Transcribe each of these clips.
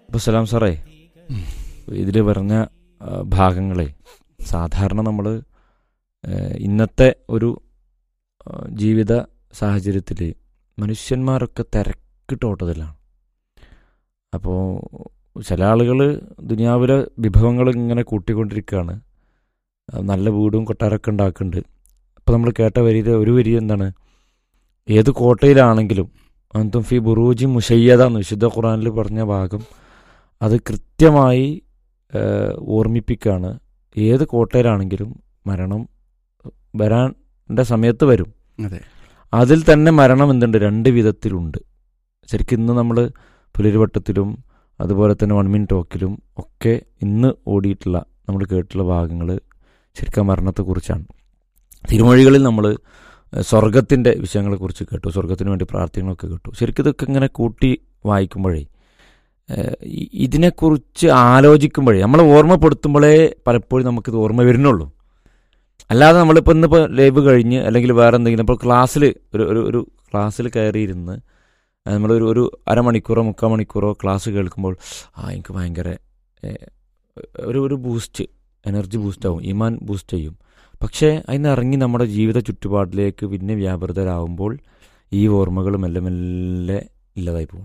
അപ്പോൾ സലാം സാറേ ഇതിൽ പറഞ്ഞ ആ, ഭാഗങ്ങളെ സാധാരണ നമ്മൾ ഇന്നത്തെ ഒരു ആ, ജീവിത സാഹചര്യത്തിൽ മനുഷ്യന്മാരൊക്കെ തിരക്കിട്ട് ഓട്ടത്തിലാണ് അപ്പോൾ ചില ആളുകൾ ദുനിയാവിലെ വിഭവങ്ങൾ ഇങ്ങനെ കൂട്ടിക്കൊണ്ടിരിക്കുകയാണ് ആ, നല്ല വീടും കൊട്ടാരമൊക്കെ ഉണ്ടാക്കുന്നുണ്ട് അപ്പോൾ നമ്മൾ കേട്ട വരിയിൽ ഒരു വരി എന്താണ് ഏത് കോട്ടയിലാണെങ്കിലും അന്തും ഫി ബുറൂജി മുഷയ്യത എന്ന് വിശുദ്ധ ഖുറാനിൽ പറഞ്ഞ ഭാഗം അത് കൃത്യമായി ഏഹ്, ഓർമ്മിപ്പിക്കുകയാണ് ഏത് കോട്ടയിലാണെങ്കിലും മരണം വരാൻ്റെ സമയത്ത് വരും അതെ അതിൽ തന്നെ മരണം എന്തുണ്ട് രണ്ട് വിധത്തിലുണ്ട് ശരിക്കും ഇന്ന് നമ്മൾ പുലരിവട്ടത്തിലും അതുപോലെ തന്നെ വൺ മിൻ ടോക്കിലും ഒക്കെ ഇന്ന് ഓടിയിട്ടുള്ള നമ്മൾ കേട്ടിട്ടുള്ള ഭാഗങ്ങൾ ശരിക്കും മരണത്തെക്കുറിച്ചാണ് തിരുമൊഴികളിൽ നമ്മൾ സ്വർഗത്തിൻ്റെ വിഷയങ്ങളെക്കുറിച്ച് കേട്ടു സ്വർഗത്തിന് വേണ്ടി പ്രാർത്ഥനകളൊക്കെ കേട്ടു ശരിക്കും ഇതൊക്കെ ഇങ്ങനെ കൂട്ടി വായിക്കുമ്പോഴേ ഏഹ്, ഇ- ഇതിനെക്കുറിച്ച് ആലോചിക്കുമ്പോഴേ നമ്മളെ ഓർമ്മപ്പെടുത്തുമ്പോഴേ പലപ്പോഴും നമുക്കിത് ഓർമ്മ വരുന്നുള്ളൂ അല്ലാതെ നമ്മളിപ്പോൾ ഇന്നിപ്പോൾ ലൈവ് കഴിഞ്ഞ് അല്ലെങ്കിൽ വേറെ എന്തെങ്കിലും ഇപ്പോൾ ക്ലാസ്സിൽ ഒരു ഒരു ഒരു ക്ലാസ്സിൽ കയറിയിരുന്ന് നമ്മളൊരു ഒരു അരമണിക്കൂറോ മുക്കാൽ മണിക്കൂറോ ക്ലാസ് കേൾക്കുമ്പോൾ ആ എനിക്ക് ഭയങ്കര ഏഹ്, ഒരു ഒരു ബൂസ്റ്റ് എനർജി ബൂസ്റ്റ് ആവും ഇമാൻ ബൂസ്റ്റ് ചെയ്യും പക്ഷേ അതിന് ഇറങ്ങി നമ്മുടെ ജീവിത ചുറ്റുപാടിലേക്ക് പിന്നെ വ്യാപൃതരാകുമ്പോൾ ഈ ഓർമ്മകൾ മെല്ലെ മെല്ലെ ഇല്ലാതായി പോകും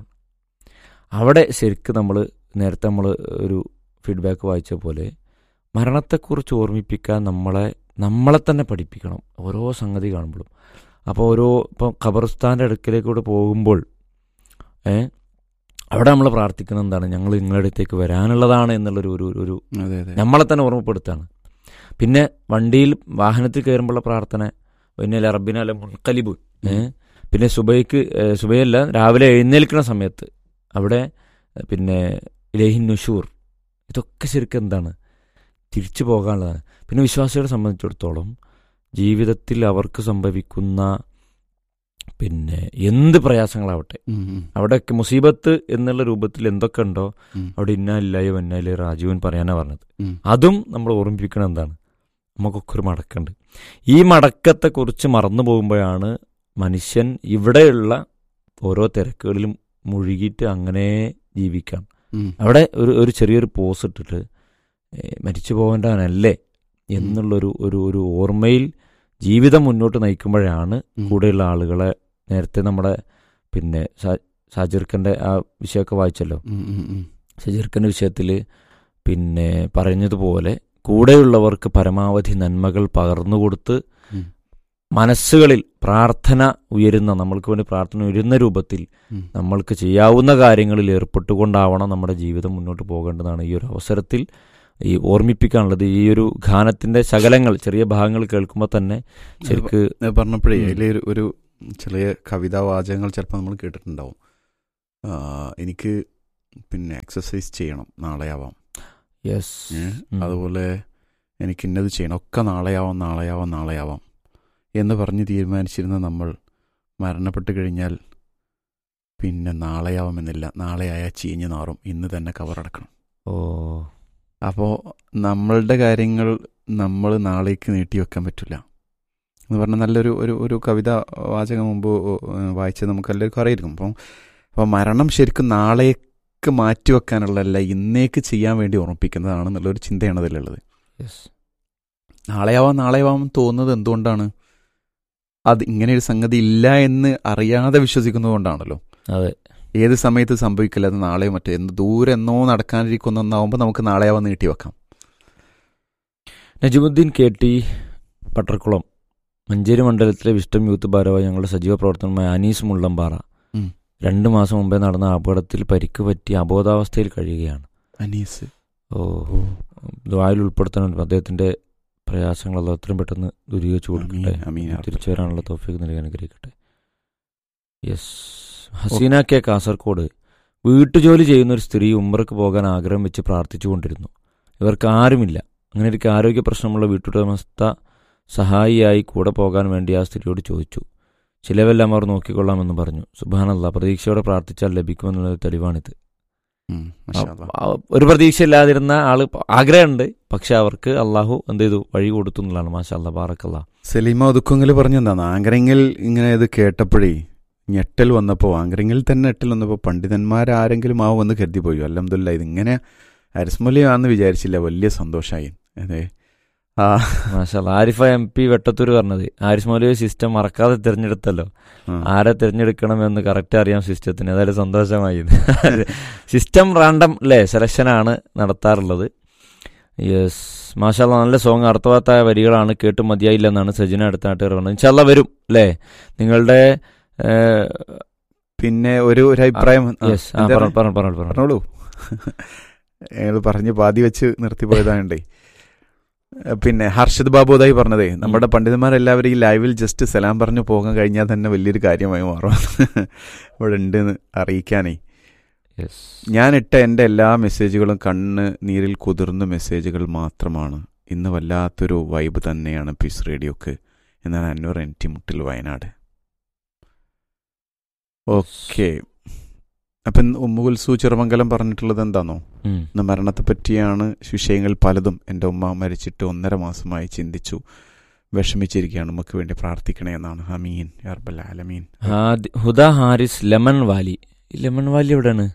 അവിടെ ശരിക്കും നമ്മൾ നേരത്തെ നമ്മൾ ഒരു ഫീഡ്ബാക്ക് വായിച്ച പോലെ മരണത്തെക്കുറിച്ച് ഓർമ്മിപ്പിക്കാൻ നമ്മളെ നമ്മളെ തന്നെ പഠിപ്പിക്കണം ഓരോ സംഗതി കാണുമ്പോഴും അപ്പോൾ ഓരോ ഇപ്പം ഖബർസ്ഥാൻ്റെ അടുക്കലേക്കൂടെ പോകുമ്പോൾ ഏ അവിടെ നമ്മൾ പ്രാർത്ഥിക്കുന്നത് എന്താണ് ഞങ്ങൾ നിങ്ങളുടെ അടുത്തേക്ക് വരാനുള്ളതാണ് എന്നുള്ളൊരു ഒരു ഒരു അതെ അതെ നമ്മളെ തന്നെ ഓർമ്മപ്പെടുത്താണ് പിന്നെ വണ്ടിയിൽ വാഹനത്തിൽ കയറുമ്പോഴുള്ള പ്രാർത്ഥന പിന്നെ റബ്ബിന അല്ല മുൻകലിബു ഏ പിന്നെ സുബൈക്ക് ഏ, സുബൈയല്ല രാവിലെ എഴുന്നേൽക്കുന്ന സമയത്ത് അവിടെ ഏ, പിന്നെ ഇലേഹിൻ നുഷൂർ ഇതൊക്കെ ശരിക്കും എന്താണ് തിരിച്ചു പോകാനുള്ളതാണ് പിന്നെ വിശ്വാസികളെ സംബന്ധിച്ചിടത്തോളം ജീവിതത്തിൽ അവർക്ക് സംഭവിക്കുന്ന പിന്നെ എന്ത് പ്രയാസങ്ങളാവട്ടെ ഉം, ഉം, അവിടെയൊക്കെ മുസീബത്ത് എന്നുള്ള രൂപത്തിൽ എന്തൊക്കെ ഉണ്ടോ ഉം. അവിടെ ഇന്നാലില്ലായോ എന്നാലേ രാജീവൻ പറയാനാ പറഞ്ഞത് ഉം. അതും നമ്മൾ ഓർമ്മിപ്പിക്കണം എന്താണ് നമുക്കൊക്കെ ഒരു മടക്കുണ്ട് ഈ മടക്കത്തെക്കുറിച്ച് മറന്നു പോകുമ്പോഴാണ് മനുഷ്യൻ ഇവിടെയുള്ള ഓരോ തിരക്കുകളിലും മുഴുകിയിട്ട് അങ്ങനെ ജീവിക്കാം ഉം. അവിടെ ഒരു ഒരു ചെറിയൊരു പോസ് ഇട്ടിട്ട് ഏ, മരിച്ചു പോകേണ്ടവനല്ലേ എന്നുള്ളൊരു ഒരു ഒരു ഓർമ്മയിൽ ജീവിതം മുന്നോട്ട് നയിക്കുമ്പോഴാണ് ഉം. കൂടെയുള്ള ആളുകളെ നേരത്തെ നമ്മുടെ പിന്നെ ഷാജിർഖന്റെ ആ വിഷയമൊക്കെ വായിച്ചല്ലോ ഉം, ഉം, ഉം. ഷജീർഖന്റെ വിഷയത്തിൽ പിന്നെ പറഞ്ഞതുപോലെ കൂടെയുള്ളവർക്ക് പരമാവധി നന്മകൾ പകർന്നു കൊടുത്ത് ഉം. മനസ്സുകളിൽ പ്രാർത്ഥന ഉയരുന്ന നമ്മൾക്ക് വേണ്ടി പ്രാർത്ഥന ഉയരുന്ന രൂപത്തിൽ ഉം. നമ്മൾക്ക് ചെയ്യാവുന്ന കാര്യങ്ങളിൽ ഏർപ്പെട്ടുകൊണ്ടാവണം നമ്മുടെ ജീവിതം മുന്നോട്ട് പോകേണ്ടതാണ് ഈ ഒരു അവസരത്തിൽ ഈ ഓർമ്മിപ്പിക്കാനുള്ളത് ഈ ഒരു ഗാനത്തിന്റെ ശകലങ്ങൾ ചെറിയ ഭാഗങ്ങൾ കേൾക്കുമ്പോൾ തന്നെ ശരിക്ക് അത് പറഞ്ഞപ്പോഴേ ഉം. അതിലെ ഒരു ഒരു ചെറിയ കവിതാ വാചകങ്ങൾ ചിലപ്പോൾ നമ്മൾ കേട്ടിട്ടുണ്ടാവും ആ, എനിക്ക് പിന്നെ എക്സസൈസ് ചെയ്യണം നാളെയാവാം യെസ് ഏ? അതുപോലെ എനിക്ക് ഇന്നത് ചെയ്യണം ഒക്കെ നാളെയാവാം നാളെയാവാം നാളെയാവാം എന്ന് പറഞ്ഞ് തീരുമാനിച്ചിരുന്ന നമ്മൾ മരണപ്പെട്ട് കഴിഞ്ഞാൽ പിന്നെ നാളെയാവാമെന്നില്ല നാളെയായാൽ ചീഞ്ഞു നാറും ഇന്ന് തന്നെ കവറടക്കണം ഓ അപ്പോൾ നമ്മളുടെ കാര്യങ്ങൾ നമ്മൾ നാളേക്ക് നീട്ടി വെക്കാൻ പറ്റില്ല എന്ന് പറഞ്ഞാൽ നല്ലൊരു ഒരു ഒരു കവിത വാചകം മുമ്പ് ഏഹ്, വായിച്ചത് നമുക്ക് എല്ലാവർക്കും അറിയായിരിക്കും അപ്പം അപ്പോൾ മരണം ശരിക്കും നാളേക്ക് മാറ്റി വെക്കാനുള്ളതല്ല ഇന്നേക്ക് ചെയ്യാൻ വേണ്ടി ഓർമ്മിപ്പിക്കുന്നതാണ് എന്നുള്ളൊരു ചിന്തയാണ് അതിലുള്ളത് യെസ് നാളെയാവാം നാളെയാവാം എന്ന് തോന്നുന്നത് എന്തുകൊണ്ടാണ് അത് ഇങ്ങനെ ഒരു സംഗതി ഇല്ല എന്ന് അറിയാതെ വിശ്വസിക്കുന്നത് കൊണ്ടാണല്ലോ അതെ ഏത് സമയത്ത് സംഭവിക്കില്ല അത് നാളെയോ മറ്റോ എന്ത് ദൂരെ എന്നോ നടക്കാനിരിക്കുന്ന ഒന്നാവുമ്പോൾ നമുക്ക് നാളെയാവാൻ നീട്ടി വെക്കാം നജിമുദ്ദീൻ കെ ടി പട്ടർക്കുളം മഞ്ചേരി മണ്ഡലത്തിലെ വിസ്റ്റം യൂത്ത് ഭാരവാഹി ഞങ്ങളുടെ സജീവ പ്രവർത്തനമായ അനീസ് മുള്ളമ്പാറ ഉം. രണ്ട് മാസം മുമ്പേ നടന്ന അപകടത്തിൽ പരിക്ക് പറ്റി അബോധാവസ്ഥയിൽ കഴിയുകയാണ് അനീസ് ഓ ദ്വായിൽ ഉൾപ്പെടുത്താനുണ്ട് അദ്ദേഹത്തിന്റെ പ്രയാസങ്ങൾ അത്രയും പെട്ടെന്ന് ദുരീകരിച്ചു കൊടുക്കട്ടെ ആമീൻ, ആമീൻ, യാ റബ്ബി. തിരിച്ചു വരാനുള്ള തോഫിക്ക് നൽകി അനുഗ്രഹിക്കട്ടെ യെസ് ഹസീന കെ കാസർകോട് വീട്ടുജോലി ചെയ്യുന്ന ഒരു സ്ത്രീ ഉമ്മറക്ക് പോകാൻ ആഗ്രഹം വെച്ച് പ്രാർത്ഥിച്ചുകൊണ്ടിരുന്നു ഇവർക്ക് ആരുമില്ല അങ്ങനെ ഒരു ആരോഗ്യ പ്രശ്നമുള്ള വീട്ടുടമസ്ഥ സഹായിയായി കൂടെ പോകാൻ വേണ്ടി ആ സ്ത്രീയോട് ചോദിച്ചു ചിലവെല്ലാം അവർ നോക്കിക്കൊള്ളാമെന്ന് പറഞ്ഞു സുബാനല്ല പ്രതീക്ഷയോടെ പ്രാർത്ഥിച്ചാൽ ലഭിക്കുമെന്നുള്ള തെളിവാണിത് ഉം, മാഷാ അല്ലാ. ആ, ഒരു പ്രതീക്ഷയില്ലാതിരുന്ന ആള് ആഗ്രഹമുണ്ട് പക്ഷെ അവർക്ക് അള്ളാഹു എന്ത് ചെയ്തു വഴി കൊടുത്തു എന്നുള്ളതാണ് മാഷാ അല്ലാ ബാറക്കല്ല സലീമ ഒതുക്കുങ്കിൽ പറഞ്ഞെന്താണ് ആങ്കരെങ്കിൽ ഇങ്ങനെ ഇത് കേട്ടപ്പോഴേ ഞെട്ടൽ വന്നപ്പോൾ ആങ്കറിങ്ങിൽ തന്നെ ഞെട്ടൽ വന്നപ്പോൾ പണ്ഡിതന്മാരാരെങ്കിലും ആവും എന്ന് കരുതി പോയി അലഹമില്ല ഇതിങ്ങനെ അരിസ്മലിയാന്ന് വിചാരിച്ചില്ല വലിയ സന്തോഷമായി അതെ ആ മാഷാ ആരിഫ എം പി വെട്ടത്തൂർ പറഞ്ഞത് ആരിഫ് മൗലവി സിസ്റ്റം മറക്കാതെ തിരഞ്ഞെടുത്തല്ലോ ആ. ആരെ തിരഞ്ഞെടുക്കണമെന്ന് കറക്റ്റ് അറിയാം സിസ്റ്റത്തിന് അതായത് സന്തോഷമായി സിസ്റ്റം റാൻഡം അല്ലേ സെലക്ഷനാണ് നടത്താറുള്ളത് യെസ് മാഷാല്ല നല്ല സോങ് അർത്ഥവത്തായ വരികളാണ് കേട്ട് മതിയായില്ല എന്നാണ് സജിന അടുത്ത നാട്ടുകാർ പറഞ്ഞത് ഇൻഷാല്ല വരും അല്ലേ നിങ്ങളുടെ പിന്നെ ഒരു ഒരു അഭിപ്രായം ആ, യെസ് എന്താ പറഞ്ഞു പറഞ്ഞു പറഞ്ഞു പറഞ്ഞു പറഞ്ഞോളൂ ഞങ്ങൾ പറഞ്ഞ് പാതി വെച്ച് നിർത്തിപ്പോയതാണ്ടേ പിന്നെ ഹർഷദ് ബാബു ഉദായി പറഞ്ഞതേ നമ്മുടെ പണ്ഡിതന്മാരെല്ലാവരും ഈ ലൈവിൽ ജസ്റ്റ് സലാം പറഞ്ഞു പോകാൻ കഴിഞ്ഞാൽ തന്നെ വലിയൊരു കാര്യമായി മാറും ഇവിടെ ഉണ്ട് എന്ന് അറിയിക്കാനേ യെസ് ഞാൻ ഇട്ട എൻ്റെ എല്ലാ മെസ്സേജുകളും കണ്ണ് നീരിൽ കുതിർന്ന മെസ്സേജുകൾ മാത്രമാണ് ഇന്ന് വല്ലാത്തൊരു വൈബ് തന്നെയാണ് പീസ് റേഡിയോക്ക് എന്നാണ് അന്നൂർ എൻ ടി മുട്ടിൽ വയനാട് ഓക്കെ അപ്പം ഉമ്മുകുൽസു ചെറുമംഗലം പറഞ്ഞിട്ടുള്ളത് എന്താണോ ഉം. ഇന്ന് മരണത്തെ പറ്റിയാണ് വിഷയങ്ങൾ പലതും എൻ്റെ ഉമ്മ മരിച്ചിട്ട് ഒന്നര മാസമായി ചിന്തിച്ചു വിഷമിച്ചിരിക്കുകയാണ് നമുക്ക് വേണ്ടി പ്രാർത്ഥിക്കണേ എന്നാണ് അമീൻ യർബൽ ആലമീൻ ഹാദി- ഹുദ ഹാരിസ് ലെമൺ വാലി ഈ ലെമൺ വാലി എവിടെയാണ്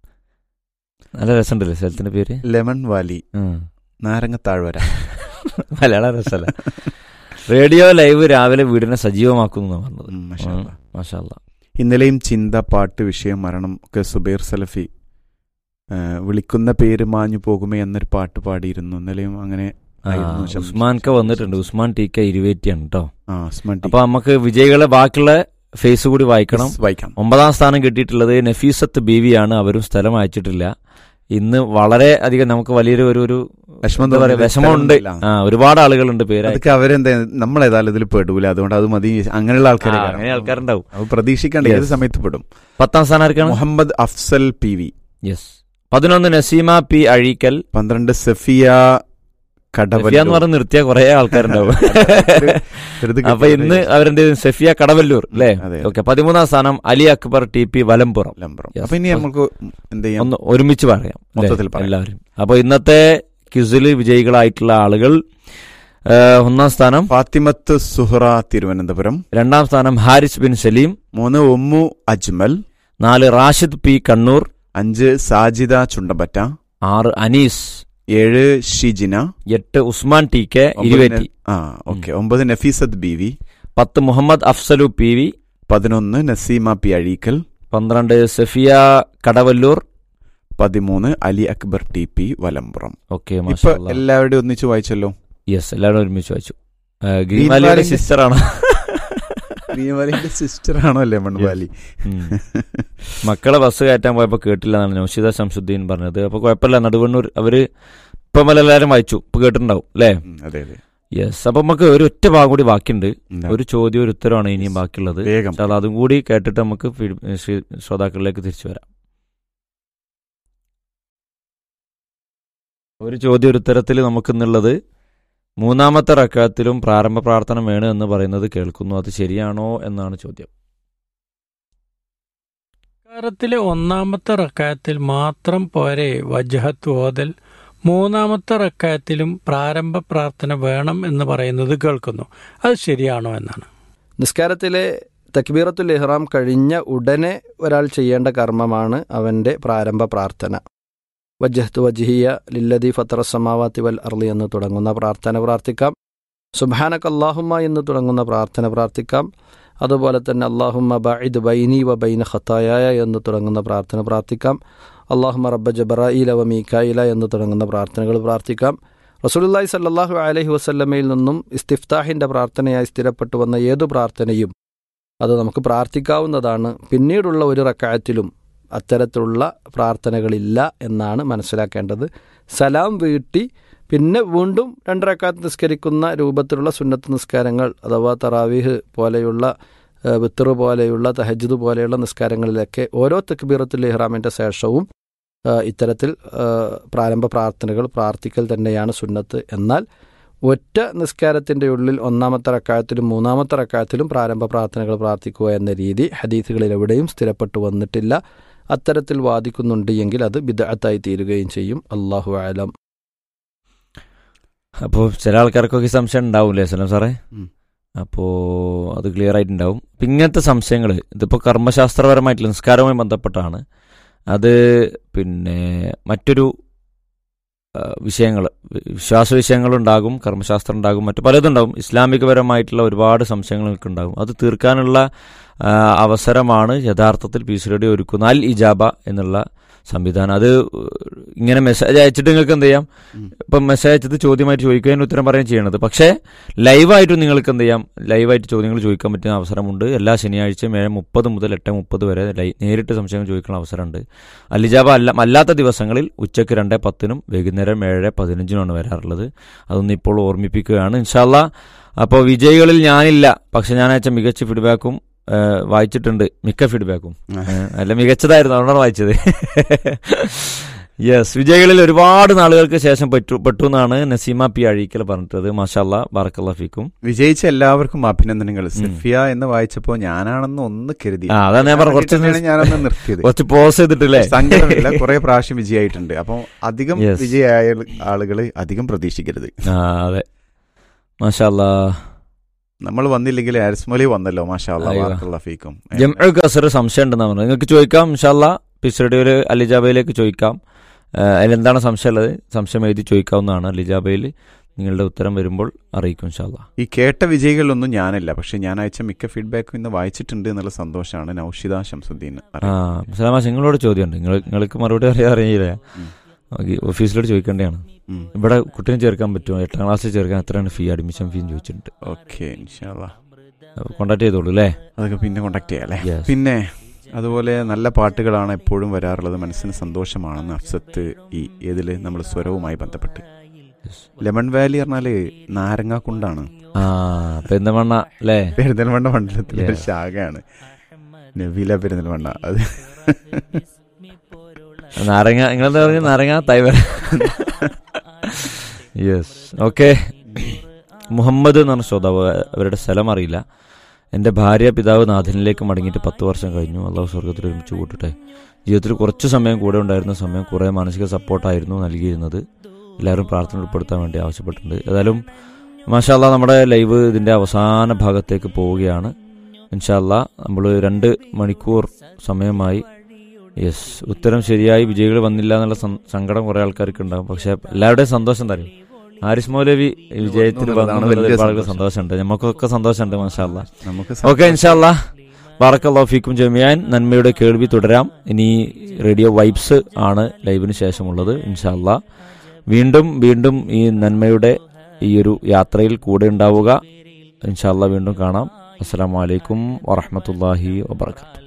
നല്ല രസമുണ്ടല്ലേ സ്ഥലത്തിന്റെ പേര് ലെമൺ വാലി ഉം. നാരങ്ങ താഴ്വര മലയാള രസമല്ല റേഡിയോ ലൈവ് രാവിലെ വീടിനെ സജീവമാക്കുന്നു എന്നാ പറഞ്ഞത് ഉം, മാഷാ അല്ലാ. മാഷാല്ല ഇന്നലെയും ചിന്ത പാട്ട് വിഷയം മരണം ഒക്കെ സുബൈർ സലഫി ആ, വിളിക്കുന്ന പേര് മാഞ്ഞു പോകുമേ എന്നൊരു പാട്ട് പാടിയിരുന്നു ഇന്നലെയും അങ്ങനെ ആയിരുന്നു ശം- ഉസ്മാൻ ക വന്നിട്ടുണ്ട് ഉസ്മാൻ ടി കെ ഇരുവേറ്റിയാണ് കേട്ടോ ആ ഉസ്മാൻ ടി. അപ്പൊ നമുക്ക് വിജയികളെ ബാക്കിയുള്ള ഫേസ് കൂടി വായിക്കണം Yes, വായിക്കാം ഒമ്പതാം സ്ഥാനം കിട്ടിയിട്ടുള്ളത് നഫീസത്ത് ബീവി ആണ് അവരും സ്ഥലം അയച്ചിട്ടില്ല ഇന്ന് വളരെ അധികം നമുക്ക് വലിയൊരു ഒരു ഒരു വിഷമം എന്താ പറയാ തോന്നുന്നില്ല. വിഷമമുണ്ട് സ്ഥലമൊന്നുമില്ല. ആ ഒരുപാട് ആളുകളുണ്ട് പേരായി അതൊക്കെ അവരെന്താ നമ്മൾ ഏതായാലും ഇതിൽ പെടൂല അതുകൊണ്ട് അത് മതി അങ്ങനെയുള്ള ആൾക്കാരെ ആ, അങ്ങനെ ആൾക്കാരുണ്ടാവും അത് പ്രതീക്ഷിക്കണ്ട ഏത് Yes. സമയത്ത് പെടും പത്താം സ്ഥാനം ആർക്കാണ് Muhammad Afsal P V yes പതിനൊന്ന് നസീമ പി അഴീക്കൽ പന്ത്രണ്ട് സഫിയ സഫിയ എന്ന് കടവല്ലൂർ പറഞ്ഞ് നിർത്തിയ കുറെ ആൾക്കാരുണ്ടാവും ചെറുത് അപ്പൊ ഇന്ന് അവരെന്ത് ചെയ്തു? സഫിയ കടവല്ലൂർ അല്ലേ അതെ. ഓക്കെ പതിമൂന്നാം സ്ഥാനം അലി അക്ബർ ടി പി വലംപുറം ലംബരം Yes. അപ്പൊ ഇനി നമുക്ക് എന്ത് ചെയ്യാം ഒന്ന് ഒരുമിച്ച് പറയാം അല്ലേ? മൊത്തത്തിൽ പറയാം. എല്ലാവരും അപ്പൊ ഇന്നത്തെ ക്യുസിൽ വിജയികളായിട്ടുള്ള ആളുകൾ ആ, ഒന്നാം സ്ഥാനം ഫാത്തിമത്ത് സുഹറ തിരുവനന്തപുരം രണ്ടാം സ്ഥാനം ഹാരിസ് ബിൻ സലീം മൂന്ന് ഉമ്മു അജ്മൽ നാല് റാഷിദ് പി കണ്ണൂർ അഞ്ച് സാജിദ ചുണ്ടമ്പറ്റ ആറ് അനീസ് ഏഴ് ഷിജിന എട്ട് ഉസ്മാൻ ടി കെ ഒമ്പത് ഇരുവേറ്റി ന- ആ ഓക്കെ ഒമ്പത് നഫീസത്ത് ബി വി പത്ത് മുഹമ്മദ് അഫ്സലു പി വി പതിനൊന്ന് നസീമ പി അഴീക്കൽ പന്ത്രണ്ട് സഫിയ കടവല്ലൂർ പതിമൂന്ന് Ali Akbar T P Valampuram okay ഇപ്പൊ എല്ലാവരുടെയും ഒന്നിച്ച് വായിച്ചല്ലോ യെസ് എല്ലാവരും ഒരുമിച്ച് വായിച്ചു ആ, ഗ്രീൻ ഗ്രീൻവാലിയുടെ വാലിന്റെ- സിസ്റ്റർ ആണ് പ്രിയവാലിന്റെ സിസ്റ്റർ ആണോ ലെമൺ വാലി ഉം. മക്കളെ ബസ് കയറ്റാൻ പോയപ്പോ കേട്ടില്ല എന്നാണ് നൗഷിദ ശംസുദ്ദീൻ പറഞ്ഞത് അപ്പൊ കുഴപ്പമില്ല നടുവണ്ണൂർ അവര് ഇപ്പം എല്ലാവരും വായിച്ചു ഇപ്പൊ കേട്ടിട്ടുണ്ടാവും അല്ലേ ഉം, അതെ അതെ യെസ് അപ്പൊ നമുക്ക് ഒരു ഒറ്റ ഭാഗം കൂടി ബാക്കിയുണ്ട് എന്താ? ഒരു ചോദ്യം ഒരു ഉത്തരവാണ് ഇനിയും ബാക്കിയുള്ളത് വേഗം പക്ഷെ അതും കൂടി കേട്ടിട്ട് നമുക്ക് ഫീഡ്- ശ്രീ- ശ്രോതാക്കളിലേക്ക് തിരിച്ചു വരാം ഒരു ചോദ്യം ഒരു ഉത്തരത്തിൽ നമുക്കിന്നുള്ളത് മൂന്നാമത്തെ റക്കാത്തിലും പ്രാരംഭ പ്രാർത്ഥന വേണം എന്ന് പറയുന്നത് കേൾക്കുന്നു അത് ശരിയാണോ എന്നാണ് ചോദ്യം നിസ്കാരത്തിലെ ഒന്നാമത്തെ റക്കായത്തിൽ മാത്രം പോരെ വജഹത്ത് ഓതൽ മൂന്നാമത്തെ റക്കായത്തിലും പ്രാരംഭ പ്രാർത്ഥന വേണം എന്ന് പറയുന്നത് കേൾക്കുന്നു അത് ശരിയാണോ എന്നാണ് നിസ്കാരത്തിലെ തക്ബീറത്തുൽ ഇഹ്റാം കഴിഞ്ഞ ഉടനെ ഒരാൾ ചെയ്യേണ്ട കർമ്മമാണ് അവൻ്റെ പ്രാരംഭ പ്രാർത്ഥന വജ്ജഹത്ത് വജ്ഹിയ ലില്ലദി ഫത്ര സമാവാത്തി വൽ അർലി എന്ന് തുടങ്ങുന്ന പ്രാർത്ഥന പ്രാർത്ഥിക്കാം സുബാനക് അള്ളാഹുമ്മ എന്ന് തുടങ്ങുന്ന പ്രാർത്ഥന പ്രാർത്ഥിക്കാം അതുപോലെ തന്നെ അള്ളാഹുമ്മ ബൈദ് ബൈനി വ ബൈന ഖത്തായ എന്ന് തുടങ്ങുന്ന പ്രാർത്ഥന പ്രാർത്ഥിക്കാം അള്ളാഹുമ്മ റബ്ബ ജബറായില വ മീക്കായില എന്ന് തുടങ്ങുന്ന പ്രാർത്ഥനകൾ പ്രാർത്ഥിക്കാം റസൂലുള്ളാഹി സല്ലല്ലാഹു അലൈഹി വസല്ലമയിൽ നിന്നും ഇസ്തിഫ്താഹിൻ്റെ പ്രാർത്ഥനയായി സ്ഥിരപ്പെട്ടു വന്ന ഏതു പ്രാർത്ഥനയും അത് നമുക്ക് പ്രാർത്ഥിക്കാവുന്നതാണ് പിന്നീടുള്ള ഒരു റക്കായത്തിലും അത്തരത്തിലുള്ള പ്രാർത്ഥനകളില്ല എന്നാണ് മനസ്സിലാക്കേണ്ടത് സലാം വീട്ടി പിന്നെ വീണ്ടും രണ്ടരക്കാത്ത് നിസ്കരിക്കുന്ന രൂപത്തിലുള്ള സുന്നത്ത് നിസ്കാരങ്ങൾ അഥവാ തറാവീഹ് പോലെയുള്ള ഏഹ്, വിത്തറ് പോലെയുള്ള തഹജ്ജുദ് പോലെയുള്ള നിസ്കാരങ്ങളിലൊക്കെ ഓരോ തക്ബീറത്തുൽ ഇഹ്റാമിൻ്റെ ശേഷവും ഏഹ്, ഇത്തരത്തിൽ ഏഹ്, പ്രാരംഭ പ്രാർത്ഥനകൾ പ്രാർത്ഥിക്കൽ തന്നെയാണ് സുന്നത്ത് എന്നാൽ ഒറ്റ നിസ്കാരത്തിൻ്റെ ഉള്ളിൽ ഒന്നാമത്തെ റക്കായത്തിലും മൂന്നാമത്തെ റക്കായത്തിലും പ്രാരംഭ പ്രാർത്ഥനകൾ പ്രാർത്ഥിക്കുക എന്ന രീതി ഹദീസുകളിൽ എവിടെയും സ്ഥിരപ്പെട്ടു വന്നിട്ടില്ല അത്തരത്തിൽ വാദിക്കുന്നുണ്ട് എങ്കിൽ അത് ബിദഅത്തായി തീരുകയും ചെയ്യും അള്ളാഹു ആലം അപ്പോൾ ചില ആൾക്കാർക്കൊക്കെ ഈ സംശയം ഉണ്ടാവില്ലേ സലം സാറേ ഉം. അപ്പോൾ അത് ക്ലിയർ ആയിട്ടുണ്ടാവും അപ്പം ഇങ്ങനത്തെ സംശയങ്ങൾ ഇതിപ്പോൾ കർമ്മശാസ്ത്രപരമായിട്ടുള്ള നിസ്കാരവുമായി ബന്ധപ്പെട്ടാണ് അത് പിന്നെ മറ്റൊരു വിഷയങ്ങൾ വിശ്വാസ വിഷയങ്ങളുണ്ടാകും കർമ്മശാസ്ത്രം ഉണ്ടാകും മറ്റു പലതും ഉണ്ടാകും ഇസ്ലാമികപരമായിട്ടുള്ള ഒരുപാട് സംശയങ്ങൾ നിങ്ങൾക്ക് ഉണ്ടാകും അത് തീർക്കാനുള്ള ആ, അവസരമാണ് യഥാർത്ഥത്തിൽ പീസ് റേഡിയോ ഒരുക്കുന്ന അൽ ഇജാബ എന്നുള്ള സംവിധാനം അത് ഇങ്ങനെ മെസ്സേജ് അയച്ചിട്ട് നിങ്ങൾക്ക് എന്ത് ചെയ്യാം ഉം. ഇപ്പം മെസ്സേജ് അയച്ചത് ചോദ്യമായിട്ട് ചോദിക്കുകയും ഉത്തരം പറയുകയും ചെയ്യണത് പക്ഷേ ലൈവായിട്ടും നിങ്ങൾക്ക് എന്ത് ചെയ്യാം ലൈവായിട്ട് ചോദ്യങ്ങൾ ചോദിക്കാൻ പറ്റുന്ന അവസരമുണ്ട് എല്ലാ ശനിയാഴ്ചയും ഏഴ് മുപ്പത് മുതൽ എട്ട് മുപ്പത് വരെ ലൈ നേരിട്ട് സംശയങ്ങൾ ചോദിക്കുന്ന അവസരമുണ്ട് അലിജാബ അല്ല അല്ലാത്ത ദിവസങ്ങളിൽ ഉച്ചയ്ക്ക് രണ്ട് പത്തിനും വൈകുന്നേരം ഏഴ് പതിനഞ്ചിനുമാണ് വരാറുള്ളത് അതൊന്ന് ഇപ്പോൾ ഓർമ്മിപ്പിക്കുകയാണ് ഇൻഷാല്ല അപ്പോൾ വിജയികളിൽ ഞാനില്ല പക്ഷെ ഞാൻ അയച്ച മികച്ച ഫീഡ്ബാക്കും ഏഹ്, വായിച്ചിട്ടുണ്ട് മിക്ക ഫീഡ്ബാക്കും ഏഹ്, അല്ല മികച്ചതായിരുന്നു അതുകൊണ്ടാണ് വായിച്ചത് യെസ് വിജയികളിൽ ഒരുപാട് നാളുകൾക്ക് ശേഷം പെട്ടു പെട്ടു എന്നാണ് നസീമ പി അഴീക്കൽ പറഞ്ഞിട്ടത് മാഷാല്ല ബാറക്കല്ലാ ഫീക്കും വിജയിച്ച എല്ലാവർക്കും അഭിനന്ദനങ്ങൾ സെഫിയ എന്ന് വായിച്ചപ്പോ ഞാനാണെന്ന് ഒന്ന് കരുതി ആ അതാണ് ഞാൻ പറഞ്ഞത് കുറച്ച് തന്നെയാണ് ഞാനൊന്ന് നിർത്തിയത് കുറച്ച് പോസ് ചെയ്തിട്ടില്ലേ സങ്കടമില്ല കുറെ പ്രാവശ്യം വിജയായിട്ടുണ്ട് അപ്പം അധികം Yes. വിജയായ ആളുകൾ അധികം പ്രതീക്ഷിക്കരുത് ആ അതെ മാഷാല്ലാ നമ്മൾ വന്നില്ലെങ്കിൽ ആരിസ്മലി വന്നല്ലോ മാഷാ അയ്യോ. ഫീക്കും ജംഅ കസർ സംശയം ഉണ്ടെന്നാ പറഞ്ഞത് നിങ്ങൾക്ക് ചോദിക്കാം ഇൻഷാല്ല പിസ്റഡിയിൽ അലിജാബയിലേക്ക് ചോദിക്കാം ഏഹ്, അതിലെന്താണ് സംശയമുള്ളത് സംശയം എഴുതി ചോദിക്കാവുന്നതാണ് അലിജാബയിൽ നിങ്ങളുടെ ഉത്തരം വരുമ്പോൾ അറിയിക്കും ഇൻഷാല്ല ഈ കേട്ട വിജയികളിലൊന്നും ഞാനല്ല പക്ഷെ ഞാൻ അയച്ച മിക്ക ഫീഡ്ബാക്കും ഇന്ന് വായിച്ചിട്ടുണ്ട് എന്നുള്ള സന്തോഷമാണ് നൌഷിദ ശംസുദ്ദീൻ ആ സലാമാശ് നിങ്ങളോട് ചോദ്യമുണ്ട് നിങ്ങൾ നിങ്ങൾക്ക് മറുപടി അറിയാൻ അറിയില്ല ഉം. ഓക്കെ, ഓഫീസിലോട്ട് ചോദിക്കേണ്ടതാണ് ഉം. ഇവിടെ കുട്ടീനെ ചേർക്കാൻ പറ്റുമോ എട്ടാം ക്ലാസ്സിൽ ചേർക്കാൻ എത്രയാണ് ഫീ അഡ്മിഷൻ ഫീ ചോദിച്ചിട്ടുണ്ട് ഓക്കെ ഇൻഷാല്ലാ കോണ്ടാക്ട് ചെയ്തോളൂ അല്ലേ അതൊക്കെ പിന്നെ കോണ്ടാക്ട് ചെയ്യാം അല്ലേ Yes. പിന്നെ അതുപോലെ നല്ല പാട്ടുകളാണ് എപ്പോഴും വരാറുള്ളത് മനസ്സിന് സന്തോഷമാണെന്ന് അഫ്സത്ത് ഈ ഏതില് നമ്മൾ സ്വരവുമായി ബന്ധപ്പെട്ട് Yes. ലെമൺ വാലി പറഞ്ഞാല് നാരങ്ങാക്കുണ്ടാണ് ആ പെരുന്തമണ്ണ അല്ലേ പെരിന്തൽമണ്ണ മണ്ഡലത്തിലെ ഒരു Yes. ശാഖയാണ് നബീല പെരിന്തൽമണ്ണ അത് നാരങ്ങ നിങ്ങളെന്താ പറഞ്ഞ നാരങ്ങ തൈവ യെസ് ഓക്കെ മുഹമ്മദ് എന്ന് പറഞ്ഞ ശ്രോതാവ് അവരുടെ സ്ഥലം അറിയില്ല എൻ്റെ ഭാര്യ പിതാവ് നാഥനിലേക്ക് മടങ്ങിയിട്ട് പത്ത് വർഷം കഴിഞ്ഞു അള്ളാഹു സ്വർഗത്തിൽ ഒരുമിച്ച് കൂട്ടട്ടെ ജീവിതത്തിൽ കുറച്ച് സമയം കൂടെ ഉണ്ടായിരുന്ന സമയം കുറേ മാനസിക സപ്പോർട്ടായിരുന്നു നൽകിയിരുന്നത് എല്ലാവരും പ്രാർത്ഥന ഉൾപ്പെടുത്താൻ വേണ്ടി ആവശ്യപ്പെട്ടിട്ടുണ്ട് ഏതായാലും മാഷാല്ല നമ്മുടെ ലൈവ് ഇതിൻ്റെ അവസാന ഭാഗത്തേക്ക് പോവുകയാണ് ഇൻഷാല്ല നമ്മൾ രണ്ട് മണിക്കൂർ സമയമായി യെസ് ഉത്തരം ശരിയായി വിജയികൾ വന്നില്ല എന്നുള്ള സം- സങ്കടം കുറെ ആൾക്കാർക്ക് ഉണ്ടാവും പക്ഷെ എല്ലാവരുടെയും സന്തോഷം തരും ആരിസ് മൗലവി വിജയത്തിൽ വന്നു വന്നു എന്നുള്ളതാണ് വലിയ ഒരുപാട് സന്തോഷം. സന്തോഷമുണ്ട് നമുക്കൊക്കെ സന്തോഷമുണ്ട് മാഷാല്ല നമുക്ക് ഓക്കെ ഇൻഷാല്ല ബാറക്കല്ലാഫിക്കും ജമിയാൻ നന്മയുടെ കേൾവി തുടരാം ഇനി റേഡിയോ വൈബ്സ് ആണ് ലൈവിന് ശേഷമുള്ളത് ഇൻഷാല്ല വീണ്ടും വീണ്ടും ഈ നന്മയുടെ ഈ ഒരു യാത്രയിൽ കൂടെ ഉണ്ടാവുക ഇൻഷാല്ല വീണ്ടും കാണാം അസ്സാം വലൈക്കും വറഹമത്തല്ലാഹി വാബർക്കാത്തു